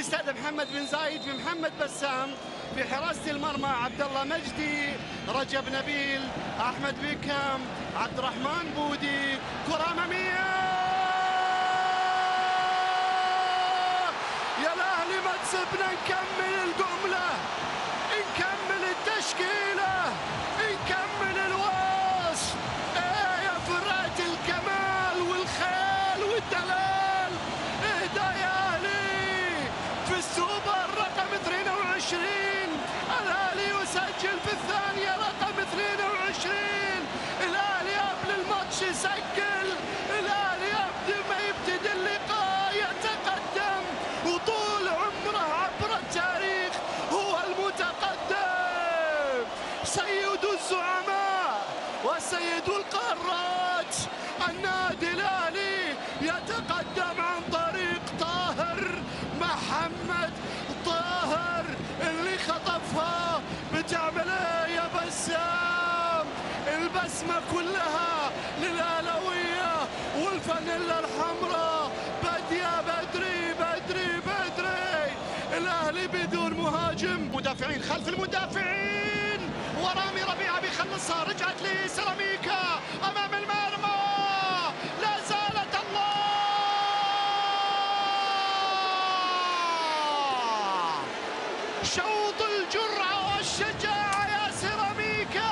الاستاذ محمد بن زايد في محمد بسام في حراسه المرمى عبد الله مجدي رجب نبيل احمد بيكام عبد الرحمن بودي كره اماميه يا الاهلي ما تسيبنا نكمل الجمله نكمل التشكيله نكمل الوصف ايه يا فرقه الكمال والخيال والدلال اهدى يا اهلي في السوبر رقم 22 الاهلي يسجل في الثانيه رقم 22 الاهلي قبل الماتش يسجل الاهلي قبل ما يبتدي اللقاء يتقدم وطول عمره عبر التاريخ هو المتقدم سيد الزعماء وسيد القارات النادي الاهلي يتقدم عن طريق طاهر محمد طاهر اللي خطفها بتعمل ايه يا بسام البسمة كلها للأهلوية والفانيلا الحمراء بديا بدري بدري بدري الأهلي بدون مهاجم مدافعين خلف المدافعين ورامي ربيعة بيخلصها رجعت لسيراميكا أمام المرمى لا زالت الله شوط الجرعة والشجاعة يا سيراميكا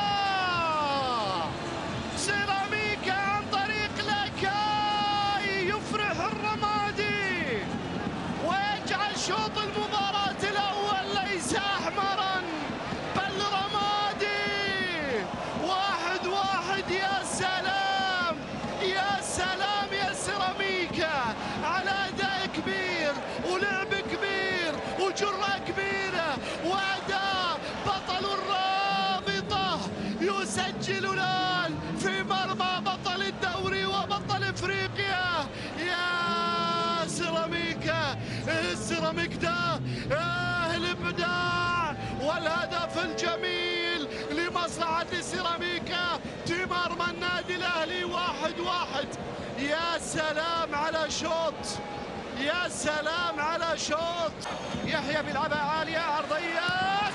سيراميكا عن طريق لاكاي يفرح الرمادي ويجعل شوط المباراة الأول ليس أحمرا بل رمادي واحد واحد يا سلام يا سلام يا سيراميكا على أداء كبير ولعب كبير وجرأة كبيرة وأداء بطل الرابطة يسجل الآن في مرمى بطل الدوري وبطل افريقيا يا سيراميكا السيراميك ده آه الابداع والهدف الجميل لمصلحة السيراميكا في مرمى النادي الاهلي واحد واحد يا سلام على شوط يا سلام على شوط يحيى بيلعبها عالية عرضية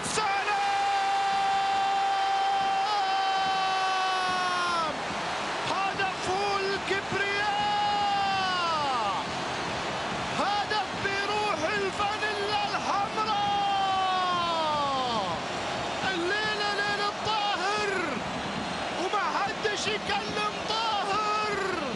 سلام هدف الكبرياء هدف بروح الفانيلا الحمراء الليلة ليلة طاهر وما حدش يكلم طاهر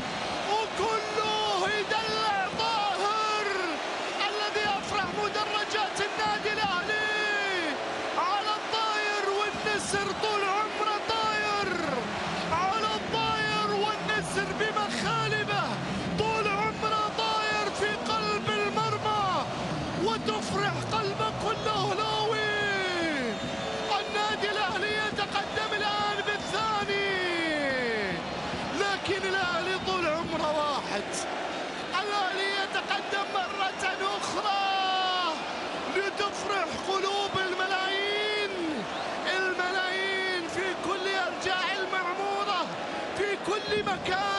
وكله يدلع طاهر الذي يفرح مدرجات النادي الاهلي على الطاير والنسر طول عمره طاير على الطاير والنسر بمخالبه طول عمره طاير في قلب المرمى وتفرح قلب كل اهلاوي النادي الاهلي يتقدم الان بالثاني لكن الاهلي طول عمره واحد الاهلي يتقدم مرة اخرى لتفرح قلوب الملايين الملايين في كل ارجاء المعمورة في كل مكان